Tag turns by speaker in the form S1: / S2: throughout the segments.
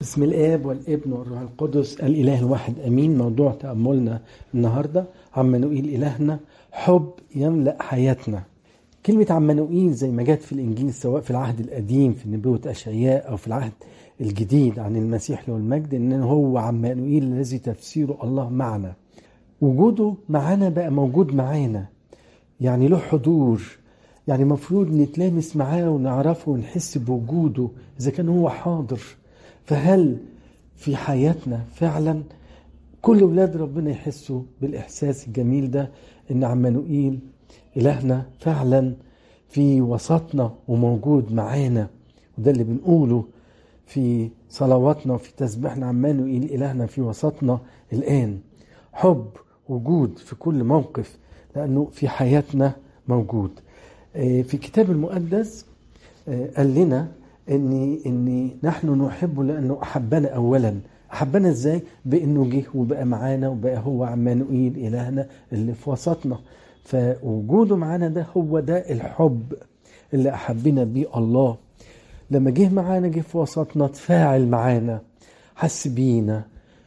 S1: بسم الآب والابن والروح القدس الإله الواحد أمين موضوع تأملنا النهاردة عمانوئيل إلهنا حب يملأ حياتنا كلمة عمانوئيل زي ما جت في الإنجيل سواء في العهد القديم في نبوة أشعياء أو في العهد الجديد عن المسيح له المجد إن هو عمانوئيل الذي تفسيره الله معنا وجوده معانا بقى موجود معانا يعني له حضور يعني مفروض نتلامس معاه ونعرفه ونحس بوجوده إذا كان هو حاضر فهل في حياتنا فعلا كل ولاد ربنا يحسوا بالإحساس الجميل ده إن عمانوئيل إلهنا فعلا في وسطنا وموجود معانا وده اللي بنقوله في صلواتنا وفي تسبيحنا عمانوئيل إلهنا في وسطنا الآن حب وجود في كل موقف لأنه في حياتنا موجود في الكتاب المقدس قال لنا ان ان نحن نحبه لانه احبنا اولا احبنا ازاي بانه جه وبقى معانا وبقى هو عمانوئيل الهنا اللي في وسطنا فوجوده معانا ده هو ده الحب اللي احبنا بيه الله لما جه معانا جه في وسطنا تفاعل معانا حس بينا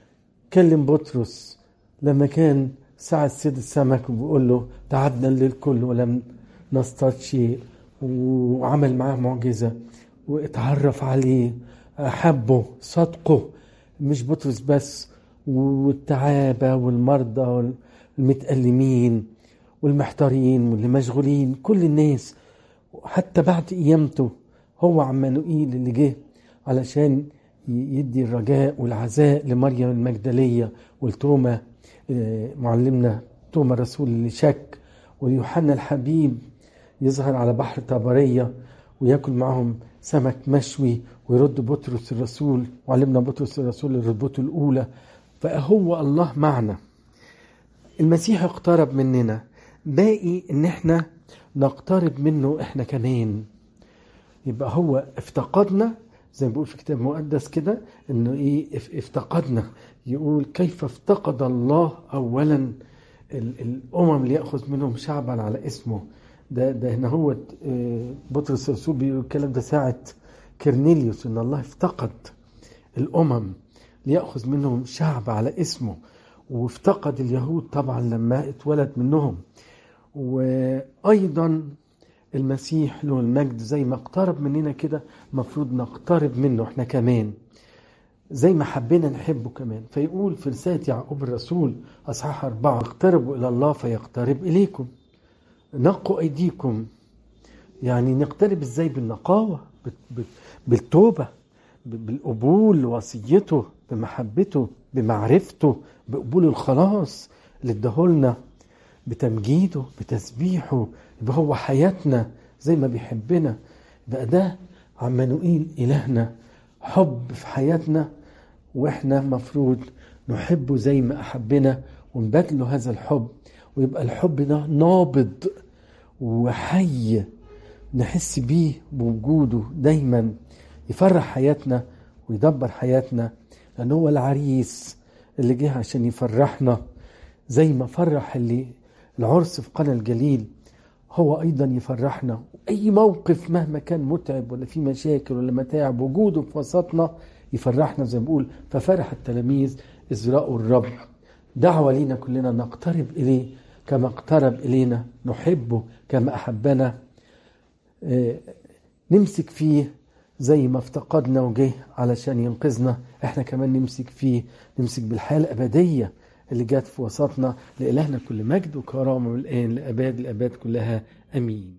S1: كلم بطرس لما كان ساعة سيد السمك وبيقول له تعبنا للكل ولم نصطاد شيء وعمل معاه معجزه واتعرف عليه حبه صدقه مش بطرس بس والتعابة والمرضى والمتألمين والمحتارين واللي مشغولين كل الناس حتى بعد قيامته هو عمانوئيل اللي جه علشان يدي الرجاء والعزاء لمريم المجدلية والتومة معلمنا توما رسول اللي شك ويوحنا الحبيب يظهر على بحر طبرية وياكل معهم سمك مشوي ويرد بطرس الرسول وعلمنا بطرس الرسول رتبته الأولى فهو الله معنا المسيح اقترب مننا باقي ان احنا نقترب منه احنا كمان يبقى هو افتقدنا زي ما بيقول في كتاب مقدس كده انه ايه افتقدنا يقول كيف افتقد الله اولا الامم ليأخذ منهم شعبا على اسمه ده ده هنا هو بطرس الرسول بيقول الكلام ده ساعة كرنيليوس ان الله افتقد الامم ليأخذ منهم شعب على اسمه وافتقد اليهود طبعا لما اتولد منهم وايضا المسيح له المجد زي ما اقترب مننا كده مفروض نقترب منه احنا كمان زي ما حبينا نحبه كمان فيقول في رسالة يعقوب الرسول أصحاح أربعة اقتربوا إلى الله فيقترب إليكم نقوا أيديكم يعني نقترب إزاي بالنقاوة بالتوبة بالقبول لوصيته بمحبته بمعرفته بقبول الخلاص اللي اداهولنا بتمجيده بتسبيحه يبقى هو حياتنا زي ما بيحبنا بقى ده عمانوئيل إلهنا حب في حياتنا واحنا مفروض نحبه زي ما أحبنا ونبادله هذا الحب ويبقى الحب ده نابض وحي نحس بيه بوجوده دايما يفرح حياتنا ويدبر حياتنا لأن هو العريس اللي جه عشان يفرحنا زي ما فرح اللي العرس في قنا الجليل هو أيضا يفرحنا أي موقف مهما كان متعب ولا في مشاكل ولا متاعب وجوده في وسطنا يفرحنا زي ما بقول ففرح التلاميذ إذ رأوا الرب دعوة لينا كلنا نقترب إليه كما اقترب إلينا نحبه كما أحبنا نمسك فيه زي ما افتقدنا وجه علشان ينقذنا احنا كمان نمسك فيه نمسك بالحياة الأبدية اللي جات في وسطنا لإلهنا كل مجد وكرامة من الآن لأباد الأباد كلها أمين